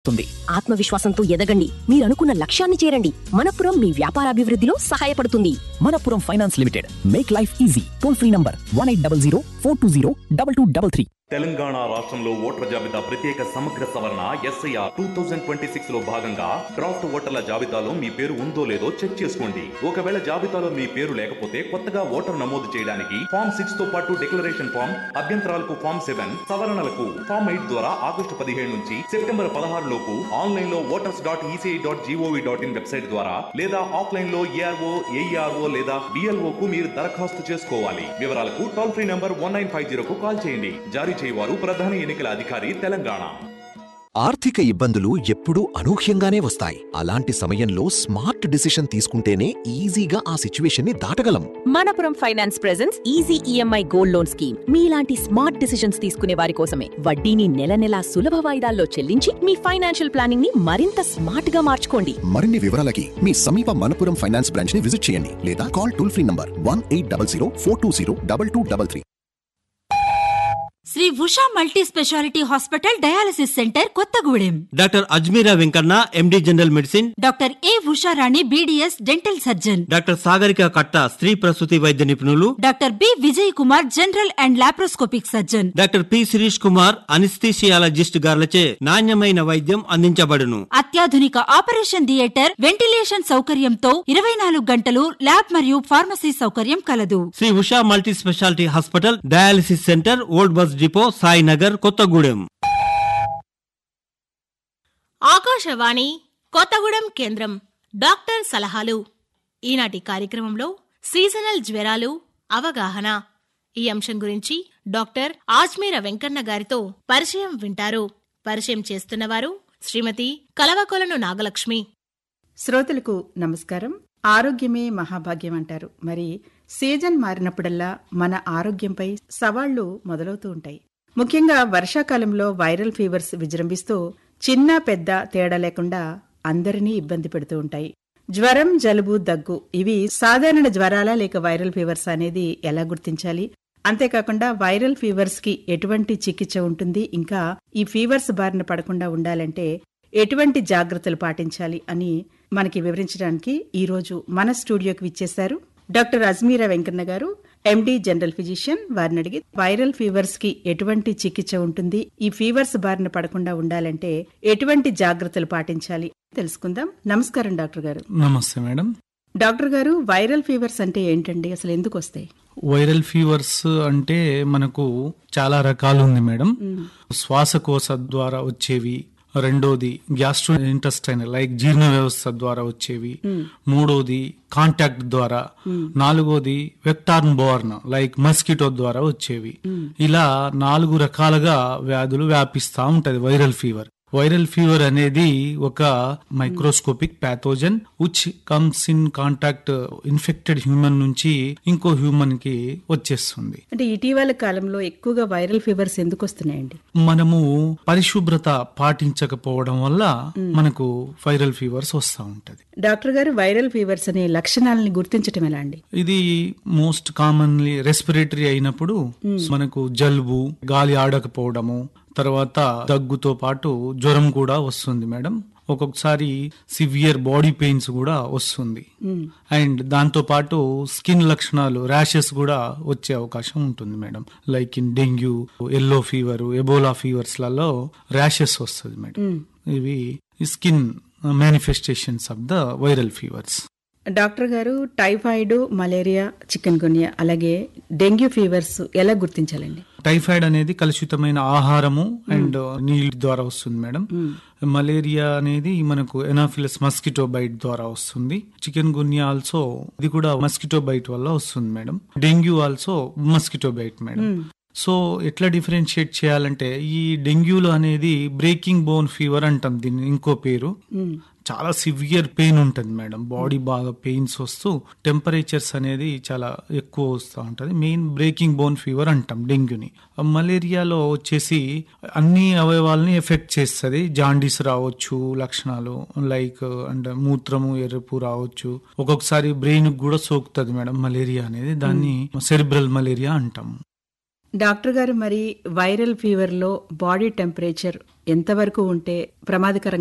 తుంది ఆత్మవిశ్వాసంతో ఎదగండి మీరు అనుకున్న లక్ష్యాన్ని చేరండి మనపురం మీ వ్యాపారాభివృద్ధిలో సహాయపడుతుంది Manappuram finance limited make life easy toll free number one eight double zero four two zero double two double three Telangana రాష్ట్రంలో ఓటర్ల జాబితా ప్రత్యేక సమగ్ర సవరణ SIR two thousand twenty six లో భాగంగా డ్రాఫ్ట్ ఓటర్ల జాబితాలో మీ పేరు ఉందో లేదో చెక్ చేసుకోండి ఒకవేళ జాబితాలో మీ పేరు లేకపోతే కొత్తగా ఓటర్ నమోదు చేయడానికి ఫామ్ సిక్స్ తో పాటు డిక్లరేషన్ ఫామ్ అభ్యంతరాలకు ఫామ్ సెవెన్ సవరణలకు ఫామ్ ఎయిట్ ద్వారా ఆగస్టు పదిహేడు నుంచి సెప్టెంబర్ పదహారు లోపు ఆన్లైన్ లో voters dot ECI dot G O V dot in website ద్వారా లేదా ఆఫ్లైన్ లో ఏఆర్ఓ ఏఈఆర్ఓ లేదా బిఎల్ఓ కు మీరు దరఖాస్తు చేసుకోవాలి వివరాలకు toll free number one nine five జీరోకు కాల్ చేయండి జారీ చేయవారు ప్రధాన ఎన్నికల అధికారి తెలంగాణ ఆర్థిక ఇబ్బందులు ఎప్పుడూ అనూహ్యంగానే వస్తాయి అలాంటి సమయంలో స్మార్ట్ డిసిషన్ తీసుకుంటేనే ఈజీగా ఆ సిచ్యువేషన్ ని దాటగలం Manappuram finance presents easy EMI gold loan scheme మీలాంటి స్మార్ట్ డిసిషన్స్ తీసుకునే వారి కోసమే వడ్డీని నెల నెలా సులభ వాయిదాల్లో చెల్లించి మీ ఫైనాన్షియల్ ప్లానింగ్ ని మరింత స్మార్ట్ గా మార్చుకోండి మరిన్ని వివరాలకి మీ సమీప మనపురం ఫైనాన్స్ బ్రాంచ్ ని విజిట్ చేయండి లేదా call toll free number one eight double zero four two zero double two double three Shri Usha multi speciality hospital dialysis centre Kothagudem doctor Ajmeera Venkanna MD general medicine doctor A Usharani BDS dental surgeon doctor Sagarika Katta స్త్రీ ప్రసూతి వైద్య నిపుణులు doctor B Vijay Kumar general and laparoscopic surgeon doctor P Sireesh Kumar anaesthesiologist గార్లచే నాణ్యమైన వైద్యం అందించబడును అత్యాధునిక operation theatre ventilation సౌకర్యంతో ఇరవై నాలుగు గంటలు ల్యాబ్ మరియు ఫార్మసీ సౌకర్యం కలదు Shri Usha multi speciality hospital dialysis centre old bus depot Sainagar Kothagudem Akashvani Kothagudem కేంద్రం డాక్టర్ సలహాలు ఈనాటి కార్యక్రమంలో సీజనల్ జ్వరాలు అవగాహన ఈ అంశం గురించి డాక్టర్ ఆజ్మీర వెంకన్న గారితో పరిచయం వింటారు పరిచయం చేస్తున్నవారు శ్రీమతి కలవకొలను నాగలక్ష్మి శ్రోతలకు నమస్కారం ఆరోగ్యమే మహాభాగ్యం అంటారు మరి సీజన్ మారినప్పుడల్లా మన ఆరోగ్యంపై సవాళ్లు మొదలవుతూ ఉంటాయి ముఖ్యంగా వర్షాకాలంలో వైరల్ ఫీవర్స్ విజృంభిస్తూ చిన్న పెద్ద తేడా లేకుండా అందరినీ ఇబ్బంది పెడుతూ ఉంటాయి జ్వరం జలుబు దగ్గు ఇవి సాధారణ జ్వరాలా లేక వైరల్ ఫీవర్స్ అనేది ఎలా గుర్తించాలి అంతేకాకుండా వైరల్ ఫీవర్స్ కి ఎటువంటి చికిత్స ఉంటుంది ఇంకా ఈ ఫీవర్స్ బారిన పడకుండా ఉండాలంటే ఎటువంటి జాగ్రత్తలు పాటించాలి అని మనకి వివరించడానికి ఈ రోజు మన స్టూడియోకి విచ్చేశారు డాక్టర్ అజ్మీరా వెంకన్న గారు ఎండి జనరల్ ఫిజిషియన్ వారిని అడిగి వైరల్ ఫీవర్స్ కి ఎటువంటి చికిత్స ఉంటుంది ఈ ఫీవర్స్ బారిన పడకుండా ఉండాలంటే ఎటువంటి జాగ్రత్తలు పాటించాలి తెలుసుకుందాం నమస్కారం డాక్టర్ గారు నమస్తే మేడం డాక్టర్ గారు వైరల్ ఫీవర్స్ అంటే ఏంటండి అసలు ఎందుకు వస్తాయి వైరల్ ఫీవర్స్ అంటే మనకు చాలా రకాలు ఉంది మేడం శ్వాసకోశ ద్వారా వచ్చేవి రెండోది గ్యాస్ట్రో ఇంటెస్టైన్ లైక్ జీర్ణ వ్యవస్థ ద్వారా వచ్చేవి మూడోది కాంటాక్ట్ ద్వారా నాలుగోది వెక్టార్న్ బోర్న్ లైక్ మస్కిటో ద్వారా వచ్చేవి ఇలా నాలుగు రకాలుగా వ్యాధులు వ్యాపిస్తా ఉంటది వైరల్ ఫీవర్ వైరల్ ఫీవర్ అనేది ఒక microscopic pathogen which comes in contact infected human నుంచి ఇంకో హ్యూమన్ కి వచ్చేస్తుంది అంటే ఇటీవల కాలంలో ఎక్కువగా వైరల్ ఫీవర్స్ ఎందుకు వస్తున్నాయండి మనము పరిశుభ్రత పాటించకపోవడం వల్ల మనకు వైరల్ ఫీవర్స్ వస్తూ ఉంటది డాక్టర్ గారు వైరల్ ఫీవర్స్ అనే లక్షణాలని గుర్తించటం ఎలా అండి ఇది మోస్ట్ కామన్లీ రెస్పిరేటరీ అయినప్పుడు మనకు జలుబు గాలి ఆడకపోవడము తర్వాత దగ్గుతో పాటు జ్వరం కూడా వస్తుంది మేడం ఒక్కొక్కసారి సివియర్ బాడీ పెయిన్స్ కూడా వస్తుంది అండ్ దాంతో పాటు స్కిన్ లక్షణాలు ర్యాషెస్ కూడా వచ్చే అవకాశం ఉంటుంది madam like in dengue yellow fever Ebola fevers లలో ర్యాషెస్ వస్తుంది మేడం ఇవి skin manifestations of the viral fevers doctor గారు టైఫాయిడ్ మలేరియా చికెన్ గున్యా అలాగే డెంగ్యూ ఫీవర్స్ ఎలా గుర్తించాలండి టైఫాయిడ్ అనేది కలుషితమైన ఆహారము అండ్ నీళ్ళ ద్వారా వస్తుంది మేడం మలేరియా అనేది మనకు ఎనాఫిలస్ మస్కిటో బైట్ ద్వారా వస్తుంది చికెన్ గున్యా ఆల్సో ఇది కూడా మస్కిటో బైట్ వల్ల వస్తుంది madam dengue also mosquito bite madam so ఎట్లా డిఫరెన్షియేట్ చేయాలంటే ఈ డెంగ్యూలో అనేది బ్రేకింగ్ బోన్ ఫీవర్ అంటాం దీన్ని ఇంకో పేరు చాలా సివియర్ పెయిన్ ఉంటుంది మేడం బాడీ బాగా పెయిన్స్ వస్తూ టెంపరేచర్స్ అనేది చాలా ఎక్కువ వస్తూ ఉంటుంది మెయిన్ బ్రేకింగ్ బోన్ ఫీవర్ అంటాం డెంగ్యూని మలేరియాలో వచ్చేసి అన్ని అవయవాల్ని ఎఫెక్ట్ చేస్తుంది జాండీస్ రావచ్చు లక్షణాలు లైక్ అండ్ మూత్రము ఎరుపు రావచ్చు ఒక్కొక్కసారి బ్రెయిన్ కూడా సోకుతుంది మేడం మలేరియా అనేది దాన్ని సెరిబ్రల్ మలేరియా అంటాం డాక్టర్ గారు మరి వైరల్ ఫీవర్ లో బాడీ టెంపరేచర్ ఎంతవరకు ఉంటే ప్రమాదకరంగా